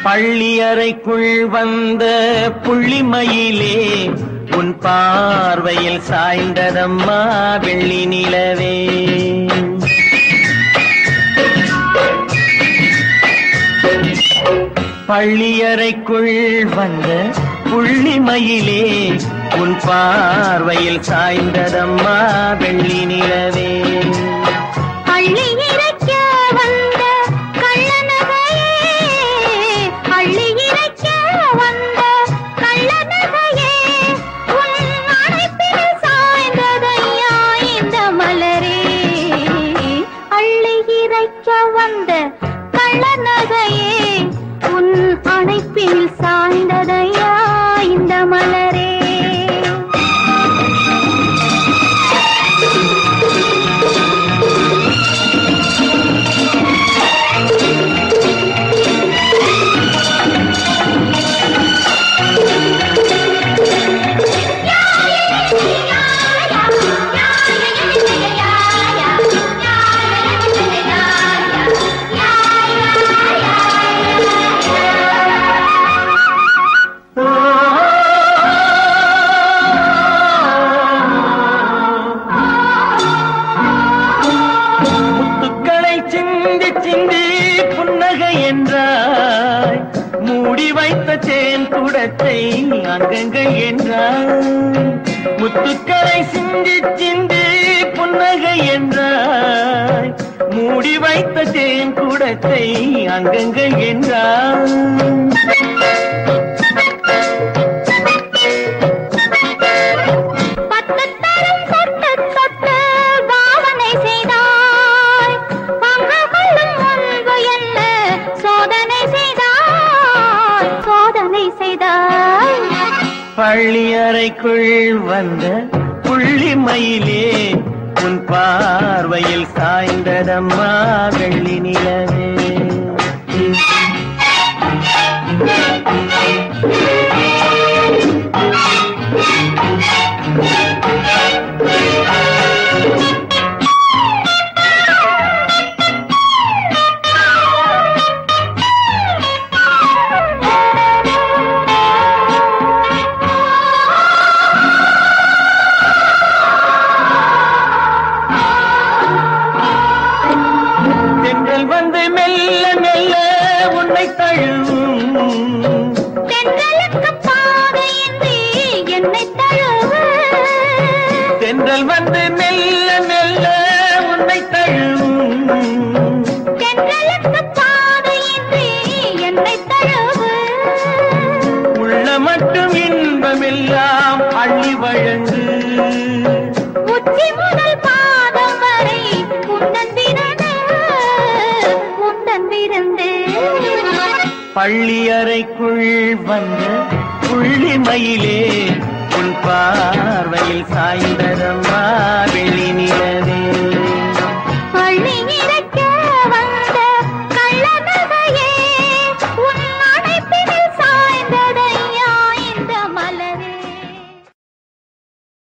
பள்ளியறைக்குள் வந்த புள்ளிமயிலே உன் பார்வையில் சாய்ந்ததம்மா வெள்ளி நிலவே பள்ளியறைக்குள் வந்த புள்ளிமயிலே உன் பார்வையில் சாய்ந்ததம்மா வெள்ளி நிலவே அள்ளி இறைக்க வந்த கள்ளநகையே அள்ளி இறைக்க வந்த கள்ளநகையே உன் அழைப்பில் சாய்ந்ததையா இந்த மலரே அள்ளி இறைக்க வந்த கள்ளநகையே உன் அணைப்பில் சாய்ந்ததையா இந்த மலரே முத்துக்களை சிந்தி சிந்தி புன்னகை என்றாய் மூடி வைத்த தேன் குடத்தை அங்கங்கள் என்றாய் முத்துக்களை சிந்தி சிந்தி புன்னகை என்றாய் மூடி வைத்த தேன் குடத்தை அங்கங்கள் என்றாய் பத்து தரம் தொட்டு தொட்டு பாவனை செய்தாய் பங்கு கொள்ளும் முன்பு என்ன சோதனை செய்தாய் சோதனை செய்தாய் பள்ளியறைக்குள் வந்த புள்ளிமயிலே உன் பார்வையில் சாய்ந்ததம்மா வெள்ளி நிலவே தென்றல் வந்து மெல்ல மெல்ல உன்னை தழுவும் தென்றலுக்கு பாதையின்றி என்னை தழுவு தென்றல் வந்து மெல்ல மெல்ல உன்னை தழுவும் தென்றலுக்கு பாதையின்றி என்னை தழுவு உள்ள மட்டும் இன்பமெல்லாம் அள்ளி வழங்கு உச்சி முதல் பாதம் வரை உந்தன் விரண்டு உந்தன் விருந்து பள்ளியறைக்குள் வந்த புள்ளிமயிலே உன் பார்வையில் சாய்ந்ததம்மா வெள்ளி நிலவே